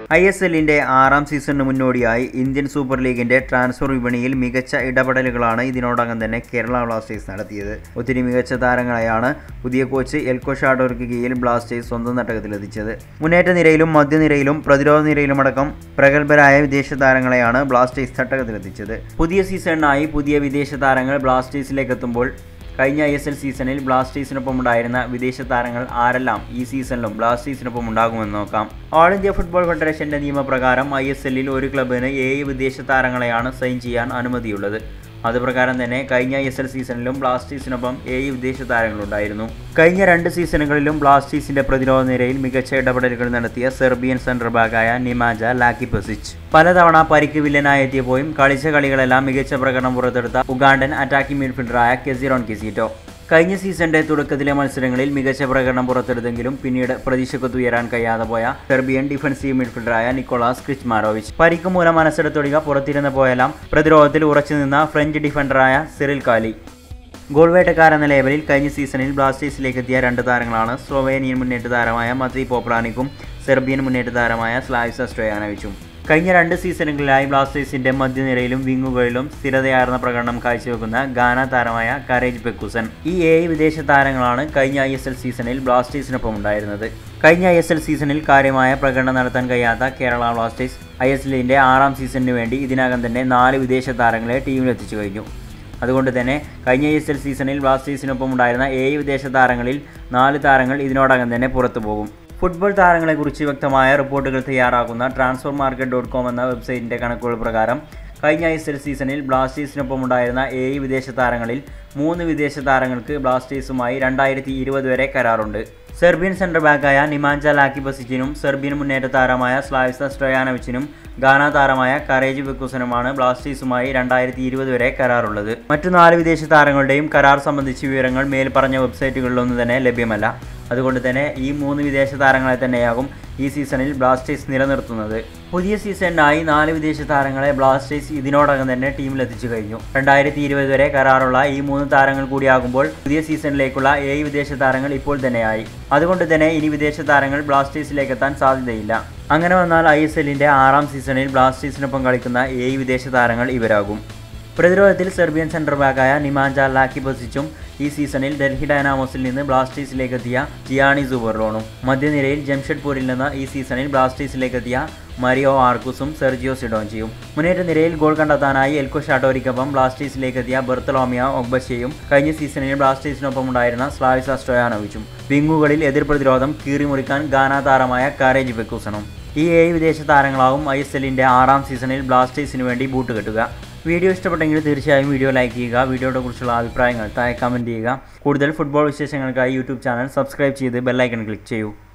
I S എല്ലിന്റെ ആറാം സീസണിന് മുന്നോടിയായി ഇന്ത്യൻ സൂപ്പർ ലീഗിന്റെ ട്രാൻസ്ഫർ വിപണിയിൽ മികച്ച ഇടപെടലുകളാണ് ഇതിനോടകം തന്നെ കേരള ബ്ലാസ്റ്റേഴ്സ് നടത്തിയത് ഒത്തിരി മികച്ച താരങ്ങളെയാണ് പുതിയ കോച്ച് എൽക്കോ ഷാഡോർക്ക് കീഴിൽ ബ്ലാസ്റ്റേഴ്സ് സ്വന്തം തട്ടകത്തിലെത്തിച്ചത് മുന്നേറ്റ നിരയിലും മധ്യനിരയിലും പ്രതിരോധ നിരയിലുമടക്കം പ്രഗത്ഭരായ വിദേശ താരങ്ങളെയാണ് ബ്ലാസ്റ്റേഴ്സ് തട്ടകത്തിലെത്തിച്ചത് പുതിയ സീസണിനായി പുതിയ വിദേശ താരങ്ങൾ ബ്ലാസ്റ്റേഴ്സിലേക്ക് എത്തുമ്പോൾ കഴിഞ്ഞ ഐ എസ് എൽ സീസണിൽ ബ്ലാസ്റ്റേഴ്സിനൊപ്പം ഉണ്ടായിരുന്ന വിദേശ താരങ്ങൾ ആരെല്ലാം ഈ സീസണിലും ബ്ലാസ്റ്റേഴ്സിനൊപ്പം ഉണ്ടാകുമെന്ന് നോക്കാം ഓൾ ഇന്ത്യ ഫുട്ബോൾ ഫെഡറേഷന്റെ നിയമപ്രകാരം ഐ എസ് എല്ലിൽ ഒരു ക്ലബിന് ഏഴ് വിദേശ താരങ്ങളെയാണ് സൈൻ ചെയ്യാൻ അനുമതിയുള്ളത് അതുപ്രകാരം തന്നെ കഴിഞ്ഞ ഐ എസ് എൽ സീസണിലും ബ്ലാസ്റ്റേഴ്സിനൊപ്പം ഏഴ് വിദേശ താരങ്ങളുണ്ടായിരുന്നു കഴിഞ്ഞ രണ്ട് സീസണുകളിലും ബ്ലാസ്റ്റേഴ്സിന്റെ പ്രതിരോധ നിരയിൽ മികച്ച ഇടപെടലുകൾ നടത്തിയ സെർബിയൻ സെൻട്രൽ ബാക്കായ നിമാജ ലാക്കിപസിച്ച് പലതവണ പരിക്ക് വില്ലനായി എത്തിയപ്പോഴും കളിച്ച കളികളെല്ലാം മികച്ച പ്രകടനം പുറത്തെടുത്ത ഉഗാണ്ടൻ അറ്റാക്കിംഗ് മിഡ്ഫീൽഡറായ കെസിറോൺ കിസീറ്റോ കഴിഞ്ഞ സീസണിന്റെ തുടക്കത്തിലെ മത്സരങ്ങളിൽ മികച്ച പ്രകടനം പുറത്തെടുത്തെങ്കിലും പിന്നീട് പ്രതീക്ഷക്കൊത്ത് ഉയരാൻ കഴിയാതെ പോയ സെർബിയൻ ഡിഫൻസീവ് മിഡ്ഫീൽഡറായ നിക്കോളാസ് ക്രിച്ച്മാരോവിച്ച് പരിക്ക് മൂലം മനസ്സെടുത്തൊടിക പുറത്തിരുന്ന പോയെല്ലാം പ്രതിരോധത്തിൽ ഉറച്ചു നിന്ന ഫ്രഞ്ച് ഡിഫൻഡറായ സിറിൽ കാലി ഗോൾ വേട്ടക്കാരെന്ന ലേബലിൽ കഴിഞ്ഞ സീസണിൽ ബ്ലാസ്റ്റേഴ്സിലേക്ക് എത്തിയ രണ്ട് താരങ്ങളാണ് സ്ലോവേനിയൻ മുന്നേറ്റ താരമായ മത്രി പോപ്രാനിക്കും സെർബിയൻ മുന്നേറ്റ താരമായ സ്ലാവിസ സ്റ്റോയാനോവിച്ചും കഴിഞ്ഞ രണ്ട് സീസണുകളിലായി ബ്ലാസ്റ്റേഴ്സിന്റെ മധ്യനിരയിലും വിങ്ങുകളിലും സ്ഥിരതയാർന്ന പ്രകടനം കാഴ്ചവെക്കുന്ന ഗാന താരമായ കരേജ് പെക്കുസൻ ഈ ഏഴ് വിദേശ താരങ്ങളാണ് കഴിഞ്ഞ ഐ എസ് എൽ സീസണിൽ ബ്ലാസ്റ്റേഴ്സിനൊപ്പം ഉണ്ടായിരുന്നത് കഴിഞ്ഞ ഐ എസ് എൽ സീസണിൽ കാര്യമായ പ്രകടനം നടത്താൻ കഴിയാത്ത കേരള ബ്ലാസ്റ്റേഴ്സ് ഐ എസ് എല്ലിന്റെ ആറാം സീസണിന് വേണ്ടി ഇതിനകം തന്നെ നാല് വിദേശ താരങ്ങളെ ടീമിലെത്തിച്ചു കഴിഞ്ഞു അതുകൊണ്ട് തന്നെ കഴിഞ്ഞ ഐ എസ് എൽ സീസണിൽ ബ്ലാസ്റ്റേഴ്സിനൊപ്പം ഉണ്ടായിരുന്ന ഏഴ് വിദേശ താരങ്ങളിൽ നാല് താരങ്ങൾ ഇതിനോടകം തന്നെ പുറത്തു പോകും ഫുട്ബോൾ താരങ്ങളെക്കുറിച്ച് വ്യക്തമായ റിപ്പോർട്ടുകൾ തയ്യാറാക്കുന്ന ട്രാൻസ്ഫർ മാർക്കറ്റ് ഡോട്ട് കോം എന്ന വെബ്സൈറ്റിൻ്റെ കണക്കുകൾ പ്രകാരം കഴിഞ്ഞ ഐ എസ് എൽ സീസണിൽ ബ്ലാസ്റ്റേഴ്സിനൊപ്പം ഉണ്ടായിരുന്ന ഏഴ് വിദേശ താരങ്ങളിൽ മൂന്ന് വിദേശ താരങ്ങൾക്ക് ബ്ലാസ്റ്റേഴ്സുമായി രണ്ടായിരത്തി ഇരുപത് വരെ കരാറുണ്ട് സെർബിയൻ സെൻട്രൽ ബാക്കായ നിമാഞ്ച ലാക്കിബസിച്ചിനും സെർബിയൻ മുന്നേറ്റ താരമായ സ്ലാവിസ സ്റ്റോയാനോവിച്ചിനും ഗാന താരമായ കറേജ് ബെക്കുസനുമാണ് ബ്ലാസ്റ്റേഴ്സുമായി രണ്ടായിരത്തി ഇരുപത് വരെ കരാറുള്ളത് മറ്റു നാല് വിദേശ താരങ്ങളുടെയും കരാർ സംബന്ധിച്ച വിവരങ്ങൾ മേൽ പറഞ്ഞ വെബ്സൈറ്റുകളിലൊന്നും തന്നെ ലഭ്യമല്ല അതുകൊണ്ട് തന്നെ ഈ മൂന്ന് വിദേശ താരങ്ങളെ തന്നെയാകും ഈ സീസണിൽ ബ്ലാസ്റ്റേഴ്സ് നിലനിർത്തുന്നത് പുതിയ സീസണിനായി നാല് വിദേശ താരങ്ങളെ ബ്ലാസ്റ്റേഴ്സ് ഇതിനോടകം തന്നെ ടീമിലെത്തിച്ചു കഴിഞ്ഞു രണ്ടായിരത്തി ഇരുപത് വരെ കരാറുള്ള ഈ മൂന്ന് താരങ്ങൾ കൂടിയാകുമ്പോൾ പുതിയ സീസണിലേക്കുള്ള ഏഴ് വിദേശ താരങ്ങൾ ഇപ്പോൾ തന്നെയായി അതുകൊണ്ട് തന്നെ ഇനി വിദേശ താരങ്ങൾ ബ്ലാസ്റ്റേഴ്സിലേക്ക് എത്താൻ സാധ്യതയില്ല അങ്ങനെ വന്നാൽ ഐ എസ് എല്ലിൻ്റെ ആറാം സീസണിൽ ബ്ലാസ്റ്റേഴ്സിനൊപ്പം കളിക്കുന്ന ഏഴ് വിദേശ താരങ്ങൾ ഇവരാകും പ്രതിരോധത്തിൽ സെർബിയൻ സെൻട്രൽ ബാക്കായ നിമാഞ്ച ലാക്കിബസിച്ചും ഈ സീസണിൽ ഡൽഹി ഡൈനാമോസിൽ നിന്ന് ബ്ലാസ്റ്റേഴ്സിലേക്ക് എത്തിയ ജിയാണി സുബർലോണും മധ്യനിരയിൽ ജംഷഡ്പൂരിൽ നിന്ന് ഈ സീസണിൽ ബ്ലാസ്റ്റേഴ്സിലേക്ക് എത്തിയ മരിയോ ആർക്കുസും സെർജിയോ സിഡോഞ്ചിയും മുന്നേറ്റ നിരയിൽ ഗോൾ കണ്ടെത്താനായി എൽക്കോ ഷാട്ടോരിക്കൊപ്പം ബ്ലാസ്റ്റേഴ്സിലേക്ക് എത്തിയ ബെർത്തലോമിയ ഒഗ്ബഷയും കഴിഞ്ഞ സീസണിൽ ബ്ലാസ്റ്റേഴ്സിനൊപ്പം ഉണ്ടായിരുന്ന സ്ലാവിസ സ്റ്റോയാനോവിച്ചും വിങ്ങുകളിൽ എതിർ പ്രതിരോധം കീറിമുറിക്കാൻ ഗാന താരമായ കാരേജ് ബെക്കൂസണും ഈ ഏഴ് വിദേശ താരങ്ങളാവും ഐ എസ് എല്ലിൻ്റെ ആറാം സീസണിൽ ബ്ലാസ്റ്റേഴ്സിന് വേണ്ടി ബൂട്ട് കെട്ടുക വീഡിയോ ഇഷ്ടപ്പെട്ടെങ്കിൽ തീർച്ചയായും വീഡിയോ ലൈക്ക് ചെയ്യുക വീഡിയോയെ കുറിച്ചുള്ള അഭിപ്രായങ്ങൾ താഴെ കമൻറ്റ് ചെയ്യുക കൂടുതൽ ഫുട്ബോൾ വിശേഷങ്ങൾക്കായി യൂട്യൂബ് ചാനൽ സബ്സ്ക്രൈബ് ചെയ്ത് ബെല്ലൈക്കൺ ക്ലിക്ക് ചെയ്യൂ